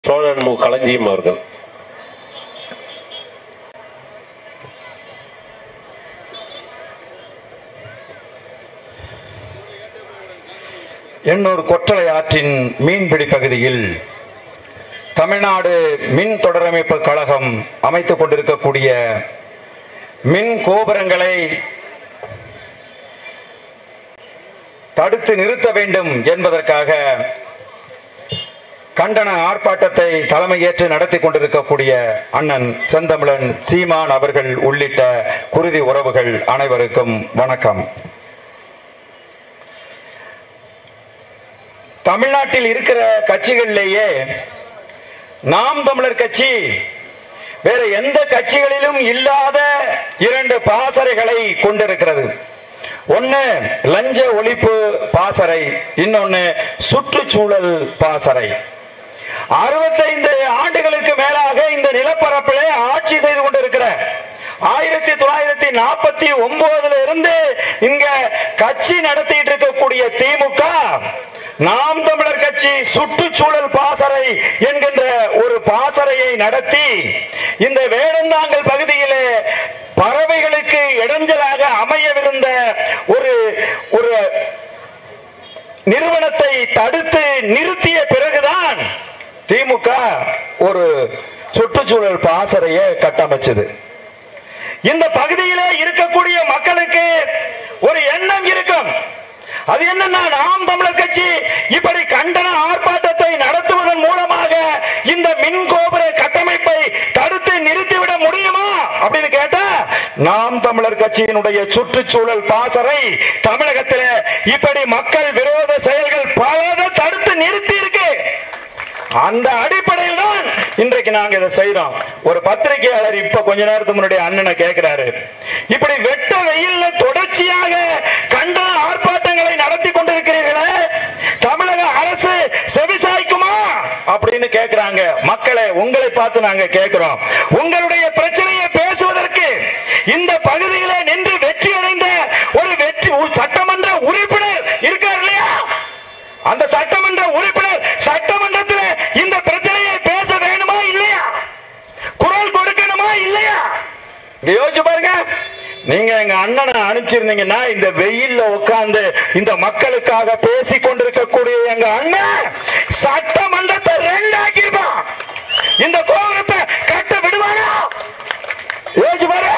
சோழன் மு களஞ்சியம் அவர்கள் எண்ணூர் கொற்றலை ஆற்றின் மீன்பிடி பகுதியில் தமிழ்நாடு மின் தொடரமைப்பு கழகம் அமைத்துக் கொண்டிருக்கக்கூடிய மின் கோபுரங்களை தடுத்து நிறுத்த வேண்டும் என்பதற்காக கண்டன ஆர்ப்பாட்டத்தை தலைமையேற்று நடத்தி கொண்டிருக்கக்கூடிய அண்ணன் செந்தமிழன் சீமான் அவர்கள் உள்ளிட்ட குருதி உறவுகள் அனைவருக்கும் வணக்கம் தமிழ்நாட்டில் இருக்கிற கட்சிகளிலேயே நாம் தமிழர் கட்சி வேற எந்த கட்சிகளிலும் இல்லாத இரண்டு பாசறைகளை கொண்டிருக்கிறது ஒன்னு லஞ்ச ஒழிப்பு பாசறை இன்னொன்னு சுற்றுச்சூழல் பாசறை அறுபத்தைந்து ஆண்டுகளுக்கு மேலாக இந்த நிலப்பரப்பிலே ஆட்சி செய்து கொண்டிருக்கிற ஆயிரத்தி தொள்ளாயிரத்தி நாற்பத்தி ஒன்பதுல இருந்து இங்க கட்சி நடத்திட்டு இருக்கக்கூடிய திமுக நாம் தமிழர் கட்சி சுற்றுச்சூழல் பாசறை என்கின்ற ஒரு பாசறையை நடத்தி இந்த வேடந்தாங்கல் பகுதியிலே பறவைகளுக்கு இடைஞ்சலாக அமையவிருந்த ஒரு ஒரு நிறுவனத்தை தடுத்து நிறுத்திய பிறகுதான் திமுக ஒரு சுற்றுச்சூழல் பாசறையை கட்டமைச்சது இந்த பகுதியிலே இருக்கக்கூடிய மக்களுக்கு ஒரு எண்ணம் இருக்கும் அது என்னன்னா நாம் தமிழர் கட்சி இப்படி கண்டன ஆர்ப்பாட்டத்தை நடத்துவதன் மூலமாக இந்த மின் கோபுர கட்டமைப்பை தடுத்து நிறுத்திவிட முடியுமா அப்படின்னு கேட்டா நாம் தமிழர் கட்சியினுடைய சுற்றுச்சூழல் பாசறை தமிழகத்தில் இப்படி மக்கள் விரோத செயல்கள் பலதை தடுத்து நிறுத்தி இருக்கு அந்த அடிப்படையில் தான் இன்றைக்கு நாங்க இதை செய்யறோம் ஒரு பத்திரிகையாளர் இப்ப கொஞ்ச நேரத்துக்கு முன்னாடி அண்ணனை கேட்கிறாரு இப்படி வெட்ட வெயில்ல தொடர்ச்சியாக கண்டன ஆர்ப்பாட்டங்களை நடத்தி கொண்டிருக்கிறீர்களே தமிழக அரசு செவிசாய்க்குமா அப்படின்னு கேக்குறாங்க மக்களை உங்களை பார்த்து நாங்க கேட்கிறோம் உங்களுடைய பிரச்சனையை பேசுவதற்கு இந்த பகுதியில நின்று வெற்றி அடைந்த ஒரு வெற்றி சட்டமன்ற உறுப்பினர் இருக்கார் இல்லையா அந்த சட்டமன்ற உறுப்பினர் சட்டமன்றத்தில் இந்த பிரச்சனையை பேச வேணுமா இல்லையா குரல் கொடுக்கணுமா இல்லையா இங்க யோசிச்சு பாருங்க நீங்க எங்க அண்ணனை அனுப்பிச்சிருந்தீங்கன்னா இந்த வெயில்ல உட்கார்ந்து இந்த மக்களுக்காக பேசி கொண்டிருக்கக்கூடிய எங்க அண்ணன் சட்டமன்றத்தை ரெண்டாக்கிருப்பான் இந்த கோபுரத்தை கட்ட விடுவானா யோசிச்சு பாரு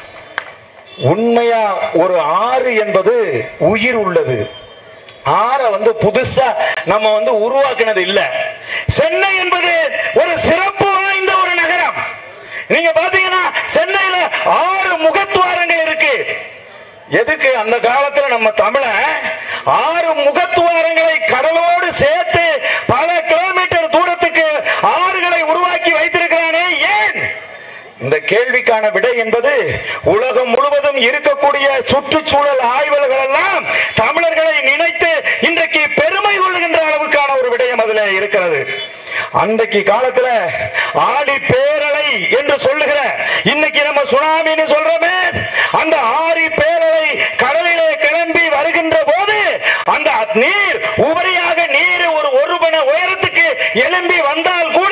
உண்மையா ஒரு ஆறு என்பது உயிர் உள்ளது ஆற வந்து புதுசா நம்ம வந்து உருவாக்குனது இல்ல சென்னை என்பது ஒரு சிறப்பு வாய்ந்த ஒரு நகரம் நீங்க பாத்தீங்கன்னா சென்னையில ஆறு முகத்துவாரங்கள் இருக்கு எதுக்கு அந்த காலத்துல நம்ம தமிழ ஆறு முகத்துவாரங்களை கடலோடு சேர்த்து பல கிலோமீட்டர் தூரத்துக்கு ஆறுகளை உருவாக்கி வைத்திருக்கிறானே ஏன் இந்த கேள்விக்கான விடை என்பது உலகம் முழுவதும் இருக்கக்கூடிய சுற்றுச்சூழல் ஆய்வாளர்கள் எல்லாம் தமிழர்களை நினைத்து இன்றைக்கு பெருமை கொள்ளுகின்ற அளவுக்கான ஒரு விடயம் அதுல இருக்கிறது அன்றைக்கு காலத்துல ஆடி பேரலை என்று சொல்லுகிற இன்னைக்கு நம்ம சுனாமின்னு சொல்றோமே அந்த ஆடி பேரலை கடலிலே கிளம்பி வருகின்ற போது அந்த நீர் உபரியாக நீர் ஒரு ஒருபன உயரத்துக்கு எழும்பி வந்தால் கூட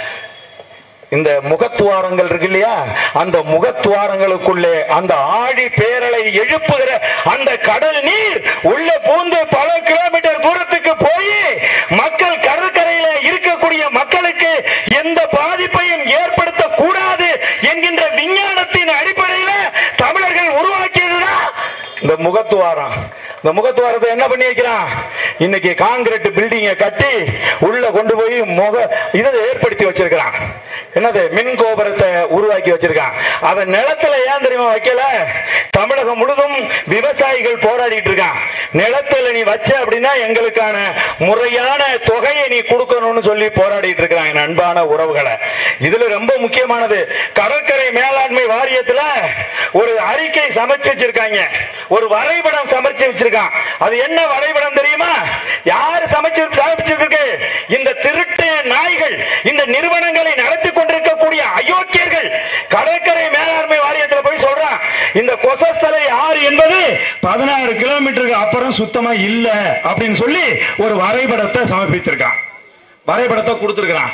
இந்த முகத்துவாரங்கள் இருக்கு இல்லையா அந்த முகத்துவாரங்களுக்குள்ளே அந்த ஆழி பேரலை எழுப்புகிற அந்த கடல் நீர் உள்ள பூந்து பல கிலோமீட்டர் தூரத்துக்கு போய் மக்கள் கடற்கரையில இருக்கக்கூடிய மக்களுக்கு எந்த பாதிப்பையும் ஏற்படுத்த கூடாது என்கின்ற விஞ்ஞானத்தின் அடிப்படையில தமிழர்கள் உருவாக்கியதுதான் இந்த முகத்துவாரம் இந்த முகத்துவாரத்தை என்ன பண்ணி வைக்கிறான் இன்னைக்கு காங்கிரீட் பில்டிங்கை கட்டி உள்ள கொண்டு போய் முக இதை ஏற்படுத்தி வச்சிருக்கிறான் என்னது மின் கோபுரத்தை உருவாக்கி வச்சிருக்கான் அதை நிலத்துல ஏன் தெரியுமா வைக்கல தமிழகம் முழுதும் விவசாயிகள் போராடிட்டு இருக்கான் நிலத்துல நீ வச்ச அப்படின்னா எங்களுக்கான முறையான தொகையை நீ கொடுக்கணும்னு சொல்லி போராடிட்டு இருக்கிறாங்க என் அன்பான உறவுகளை இதுல ரொம்ப முக்கியமானது கடற்கரை மேலாண்மை வாரியத்துல ஒரு அறிக்கை சமைச்சு வச்சிருக்காங்க ஒரு வரைபடம் சமைச்சு வச்சிருக்கான் அது என்ன வரைபடம் தெரியுமா யாரு சமைச்சு சமைச்சிருக்கு இந்த திருட்டு நாய்கள் இந்த நிறுவனங்களை நடத்தி கொண்டிருக்கக்கூடிய அயோக்கியர்கள் கடற்கரை மேலாண்மை வாரியத்தில் போய் சொல்றான் இந்த கொசஸ்தலை ஆறு என்பது பதினாறு கிலோமீட்டருக்கு அப்புறம் சுத்தமா இல்ல அப்படின்னு சொல்லி ஒரு வரைபடத்தை சமர்ப்பித்திருக்கான் வரைபடத்தை கொடுத்திருக்கிறான்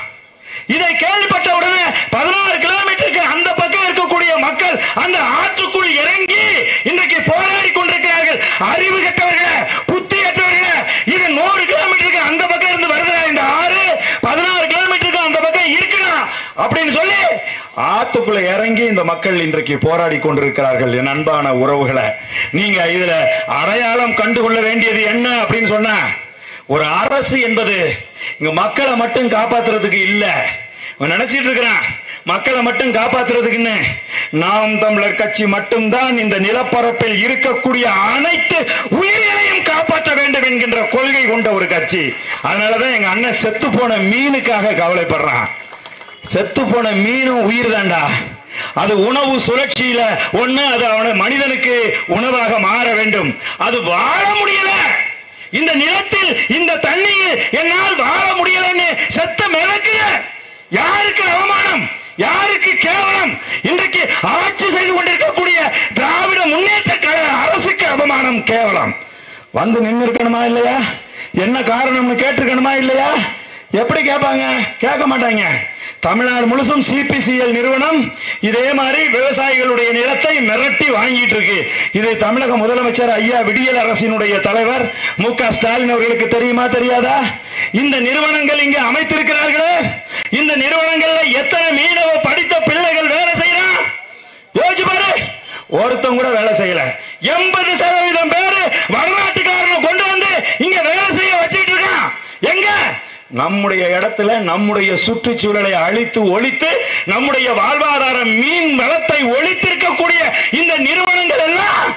இதை கேள்விப்பட்ட உடனே பதினாறு கிலோமீட்டருக்கு அந்த பக்கம் இருக்கக்கூடிய மக்கள் அந்த ஆற்றுக்குள் இறங்கி இன்றைக்கு போராடி கொண்டிருக்கிறார்கள் அறிவு கெட்டவர்களே புத்தி கெட்டவர்களே இது நூறு கிலோமீட்டருக்கு அந்த பக்கம் இருந்து வருதா இந்த ஆறு பதினாறு கிலோமீட்டருக்கு அந்த பக்கம் இருக்கணும் அப்படின்னு சொல்லி ஆத்துக்குள்ள இறங்கி இந்த மக்கள் இன்றைக்கு போராடி கொண்டிருக்கிறார்கள் என் அன்பான உறவுகளை நீங்க இதுல அடையாளம் கண்டுகொள்ள வேண்டியது என்ன அப்படின்னு சொன்னா ஒரு அரசு என்பது இங்க மக்களை மட்டும் காப்பாத்துறதுக்கு இல்ல இவன் நினைச்சிட்டு இருக்கிறான் மக்களை மட்டும் காப்பாத்துறதுக்குன்னு நாம் தமிழர் கட்சி மட்டும்தான் இந்த நிலப்பரப்பில் இருக்கக்கூடிய அனைத்து உயிர்களையும் காப்பாற்ற வேண்டும் என்கின்ற கொள்கை கொண்ட ஒரு கட்சி அதனாலதான் எங்க அண்ணன் செத்து போன மீனுக்காக கவலைப்படுறான் செத்து போன மீனும் உயிர் தாண்டா அது உணவு சுழற்சியில ஒண்ணு அது அவன மனிதனுக்கு உணவாக மாற வேண்டும் அது வாழ முடியல இந்த நிலத்தில் இந்த தண்ணியில் என்னால் வாழ முடியலன்னு செத்த மிதக்குற யாருக்கு அவமானம் யாருக்கு கேவலம் இன்றைக்கு ஆட்சி செய்து கொண்டிருக்கக்கூடிய திராவிட முன்னேற்ற கழக அரசுக்கு அவமானம் கேவலம் வந்து நின்று இருக்கணுமா இல்லையா என்ன காரணம்னு கேட்டிருக்கணுமா இல்லையா எப்படி கேட்பாங்க கேட்க மாட்டாங்க தமிழ்நாடு முழுசும் சிபிசிஎல் நிறுவனம் இதே மாதிரி விவசாயிகளுடைய நிலத்தை மிரட்டி வாங்கிட்டு இருக்கு இது தமிழக முதலமைச்சர் ஐயா விடியல் அரசினுடைய தலைவர் மு க ஸ்டாலின் அவர்களுக்கு தெரியுமா தெரியாதா இந்த நிறுவனங்கள் இங்கே அமைத்திருக்கிறார்களே இந்த நிறுவனங்கள்ல எத்தனை மீனவ படித்த பிள்ளைகள் வேலை செய்யறான் யோசிச்சு பாரு ஒருத்தன் கூட வேலை செய்யல எண்பது சதவீதம் பேரு வடநாட்டுக்காரனை கொண்டு வந்து இங்க வேலை செய்ய வச்சுட்டு இருக்கான் எங்க நம்முடைய இடத்துல நம்முடைய சுற்றுச்சூழலை அழித்து ஒழித்து நம்முடைய வாழ்வாதார மீன் வளத்தை ஒழித்திருக்கக்கூடிய இந்த நிறுவனங்கள் எல்லாம்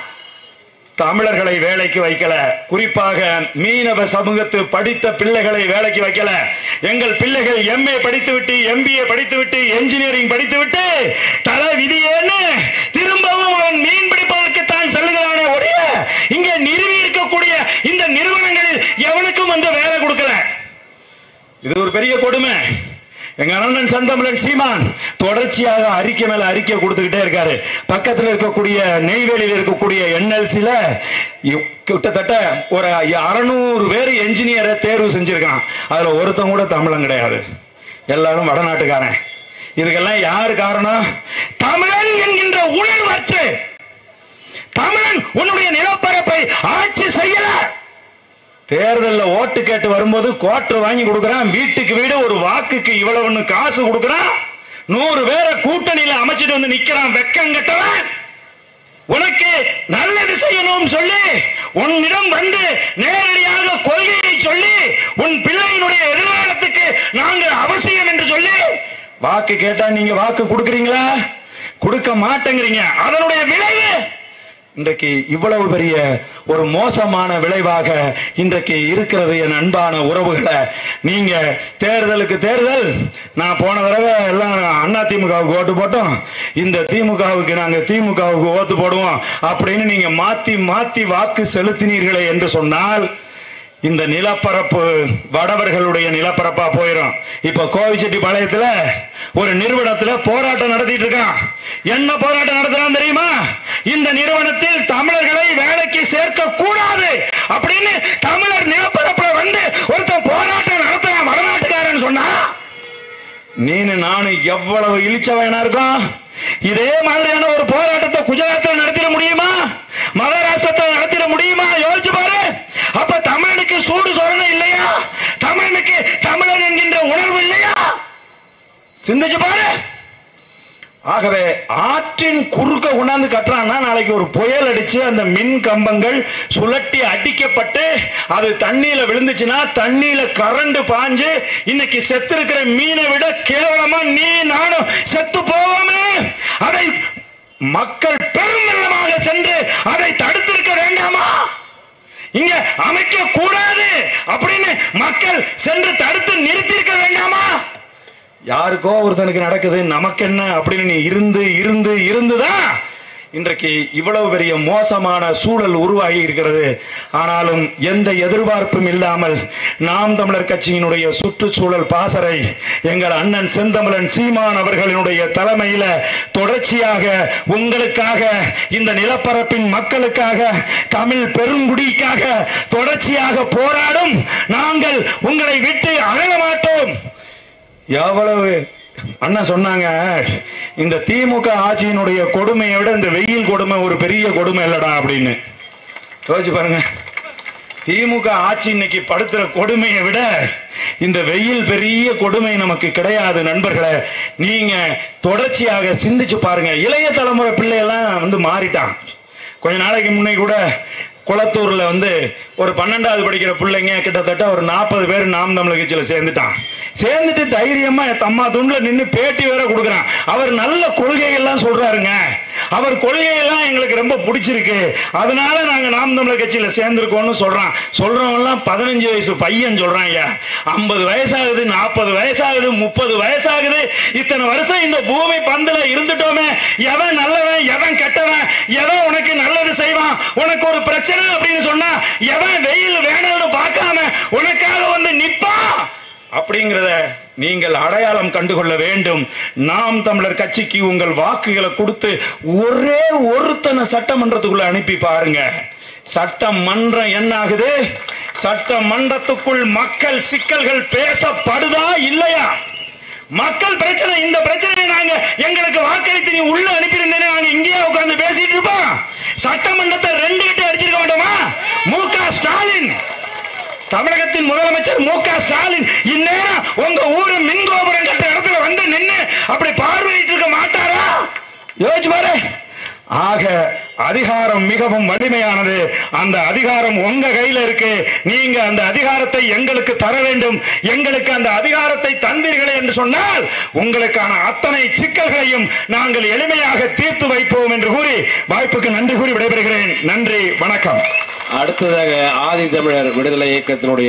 தமிழர்களை வேலைக்கு வைக்கல குறிப்பாக மீனவ சமூகத்து படித்த பிள்ளைகளை வேலைக்கு வைக்கல எங்கள் பிள்ளைகள் எம்ஏ படித்துவிட்டு எம்பிஏ படித்துவிட்டு என்ஜினியரிங் படித்துவிட்டு தலை விதியேன்னு திரும்பவும் அவன் மீன் பிடிப்பதற்கு தான் செல்லுகிறானே ஒழிய இங்கே நிறுவி இருக்கக்கூடிய இந்த நிறுவனங்களில் எவனுக்கும் வந்து வேலை கொடுக்கல இது ஒரு பெரிய கொடுமை எங்க அண்ணன் செந்தமிழன் சீமான் தொடர்ச்சியாக அறிக்கை மேல அறிக்கை கொடுத்துக்கிட்டே இருக்காரு பக்கத்துல இருக்கக்கூடிய நெய்வேலியில் இருக்கக்கூடிய என்எல்சில கிட்டத்தட்ட ஒரு அறுநூறு பேர் என்ஜினியரை தேர்வு செஞ்சிருக்கான் அதுல ஒருத்தன் கூட தமிழன் கிடையாது எல்லாரும் வடநாட்டுக்காரன் இதுக்கெல்லாம் யாரு காரணம் தமிழன் என்கின்ற உணர்வற்று தமிழன் உன்னுடைய நிலப்பரப்பை ஆட்சி செய்யல தேர்தலில் ஓட்டு கேட்டு வரும்போது கோட்டர் வாங்கி கொடுக்கறான் வீட்டுக்கு வீடு ஒரு வாக்குக்கு இவ்வளவுன்னு காசு கொடுக்கறான் நூறு பேரை கூட்டணியில அமைச்சிட்டு வந்து நிக்கிறான் வெக்கம் கட்டவன் உனக்கு நல்லது செய்யணும் சொல்லி உன்னிடம் வந்து நேரடியாக கொள்கையை சொல்லி உன் பிள்ளையினுடைய எதிர்காலத்துக்கு நாங்கள் அவசியம் என்று சொல்லி வாக்கு கேட்டா நீங்க வாக்கு கொடுக்கறீங்களா கொடுக்க மாட்டேங்கிறீங்க அதனுடைய விளைவு இன்றைக்கு இவ்வளவு பெரிய ஒரு மோசமான விளைவாக இன்றைக்கு இருக்கிறது என் அன்பான உறவுகளை நீங்க தேர்தலுக்கு தேர்தல் நான் போன தடவை எல்லாம் அண்ணா திமுகவுக்கு ஓட்டு போட்டோம் இந்த திமுகவுக்கு நாங்க திமுகவுக்கு ஓட்டு போடுவோம் அப்படின்னு நீங்க மாத்தி மாத்தி வாக்கு செலுத்தினீர்களே என்று சொன்னால் இந்த நிலப்பரப்பு வடவர்களுடைய நிலப்பரப்பா போயிடும் இப்ப கோவிச்செட்டி பாளையத்துல ஒரு நிறுவனத்துல போராட்டம் நடத்திட்டு இருக்கான் என்ன போராட்டம் நடத்துறான் தெரியுமா இந்த நிறுவனத்தில் தமிழர்களை வேலைக்கு சேர்க்க கூடாது அப்படின்னு தமிழர் நிலப்பரப்புல வந்து ஒருத்தன் போராட்டம் நடத்துறான் வடநாட்டுக்காரன் சொன்னா நீனு நானு எவ்வளவு இழிச்சவனா இருக்கும் இதே மாதிரியான ஒரு போராட்டத்தை குஜராத்தில் நடத்திட முடியுமா மகாராஷ்டிரத்தில் நடத்திட முடியுமா யோசிச்சு பாரு அப்ப தமிழனுக்கு சூடு சொரணை இல்லையா தமிழனுக்கு தமிழன் என்கின்ற உணர்வு இல்லையா சிந்திச்சு பாரு ஆகவே ஆற்றின் குறுக்க கொண்டாந்து கட்டுறான்னா நாளைக்கு ஒரு புயல் அடிச்சு அந்த மின் கம்பங்கள் சுழட்டி அடிக்கப்பட்டு அது தண்ணியில விழுந்துச்சுன்னா தண்ணியில கரண்ட் பாஞ்சு இன்னைக்கு செத்து இருக்கிற மீனை விட கேவலமா நீ நானும் செத்து போவோமே அதை மக்கள் பெருமெல்லமாக சென்று அதை தடுத்திருக்க வேண்டாமா இங்க அமைக்க கூடாது அப்படின்னு மக்கள் சென்று தடுத்து நிறுத்தியிருக்க வேண்டாமா யாருக்கோ ஒருத்தனுக்கு நடக்குது நமக்கு என்ன அப்படின்னு நீ இருந்து இருந்து இருந்துதான் இன்றைக்கு இவ்வளவு பெரிய மோசமான சூழல் உருவாகி இருக்கிறது ஆனாலும் எந்த எதிர்பார்ப்பும் இல்லாமல் நாம் தமிழர் கட்சியினுடைய சுற்றுச்சூழல் பாசறை எங்கள் அண்ணன் செந்தமிழன் சீமான் அவர்களினுடைய தலைமையில தொடர்ச்சியாக உங்களுக்காக இந்த நிலப்பரப்பின் மக்களுக்காக தமிழ் பெருங்குடிக்காக தொடர்ச்சியாக போராடும் நாங்கள் உங்களை விட்டு அழக மாட்டோம் எவ்வளவு அண்ணா சொன்னாங்க இந்த திமுக ஆட்சியினுடைய கொடுமையை விட இந்த வெயில் கொடுமை ஒரு பெரிய கொடுமை இல்லடா அப்படின்னு யோசிச்சு பாருங்க திமுக ஆட்சி இன்னைக்கு படுத்துற கொடுமையை விட இந்த வெயில் பெரிய கொடுமை நமக்கு கிடையாது நண்பர்களே நீங்க தொடர்ச்சியாக சிந்திச்சு பாருங்க இளைய தலைமுறை பிள்ளையெல்லாம் வந்து மாறிட்டான் கொஞ்ச நாளைக்கு முன்னே கூட குளத்தூர்ல வந்து ஒரு பன்னெண்டாவது படிக்கிற பிள்ளைங்க கிட்டத்தட்ட ஒரு நாற்பது பேர் நாம் தமிழர் கட்சியில் சேர்ந்துட்டான் சேர்ந்துட்டு தைரியமா என் தம்மா துண்டுல நின்று பேட்டி வேற கொடுக்குறான் அவர் நல்ல கொள்கைகள்லாம் சொல்றாருங்க அவர் கொள்கையெல்லாம் எங்களுக்கு ரொம்ப பிடிச்சிருக்கு அதனால நாங்க நாம் தமிழர் கட்சியில சேர்ந்திருக்கோம்னு சொல்றான் சொல்றவங்க எல்லாம் பதினஞ்சு வயசு பையன் சொல்றாங்க ஐம்பது வயசாகுது நாற்பது வயசாகுது முப்பது வயசாகுது இத்தனை வருஷம் இந்த பூமி பந்துல இருந்துட்டோமே எவன் நல்லவன் எவன் கெட்டவன் எவன் உனக்கு நல்லது செய்வான் உனக்கு ஒரு பிரச்சனை அப்படின்னு சொன்னா எவன் வெயில் வேணாம்னு பார்க்காம உனக்காக வந்து நிப்பான் அப்படிங்கிறத நீங்கள் அடையாளம் கண்டுகொள்ள வேண்டும் நாம் தமிழர் கட்சிக்கு உங்கள் வாக்குகளை கொடுத்து ஒரே ஒருத்தனை சட்டமன்றத்துக்குள்ள அனுப்பி பாருங்க சட்டமன்றம் என்ன ஆகுது சட்டமன்றத்துக்குள் மக்கள் சிக்கல்கள் பேசப்படுதா இல்லையா மக்கள் பிரச்சனை இந்த பிரச்சனையை நாங்க எங்களுக்கு வாக்களித்து நீ உள்ள அனுப்பியிருந்தேனே நாங்க இங்கேயே உட்கார்ந்து பேசிட்டு இருப்போம் சட்டமன்றத்தை ரெண்டு கிட்ட அடிச்சிருக்க மாட்டோமா மு க ஸ்டாலின் தமிழகத்தின் முதலமைச்சர் மு க ஸ்டாலின் இந்நேரம் உங்க ஊரு மின்கோபுரம் கட்ட இடத்துல வந்து நின்னு அப்படி பார்வையிட்டு இருக்க மாட்டாரா யோசிச்சு பாரு ஆக அதிகாரம் மிகவும் வலிமையானது அந்த அதிகாரம் உங்க கையில இருக்கு நீங்க அந்த அதிகாரத்தை எங்களுக்கு தர வேண்டும் எங்களுக்கு அந்த அதிகாரத்தை தந்தீர்களே என்று சொன்னால் உங்களுக்கான அத்தனை சிக்கல்களையும் நாங்கள் எளிமையாக தீர்த்து வைப்போம் என்று கூறி வாய்ப்புக்கு நன்றி கூறி விடைபெறுகிறேன் நன்றி வணக்கம் அடுத்ததாக ஆதி தமிழர் விடுதலை இயக்கத்தினுடைய